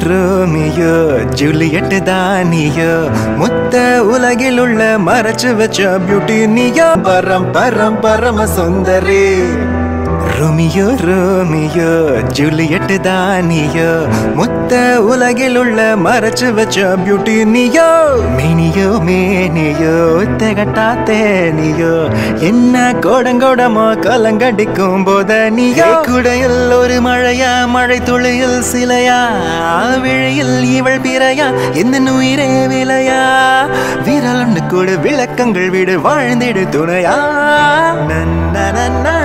Romeo Juliet தானியோ முத்த உலகில் உள்ள மறைச்சு வச்ச பியூட்டி நீயோ பரம் பரம் பரம சுந்தரி ரோமியோ ரோமியோ ஜூலியட் தானியோ முத்த உலகில் உள்ள மறைச்சு வச்ச பியூட்டி நீயோ மேனியோ மேனியோ தெகட்டா தேனியோ என்ன கோடங்கோடமோ கலங்கடிக்கும் போத நீயோ குடையில் ஒரு மழையா மழை துளியில் சிலையா விழியில் இவள் பிறையா எந்த உயிரே விலையா விரல் ஒன்று கூட விளக்கங்கள் விடு வாழ்ந்திடு துணையா நன்ன நன்ன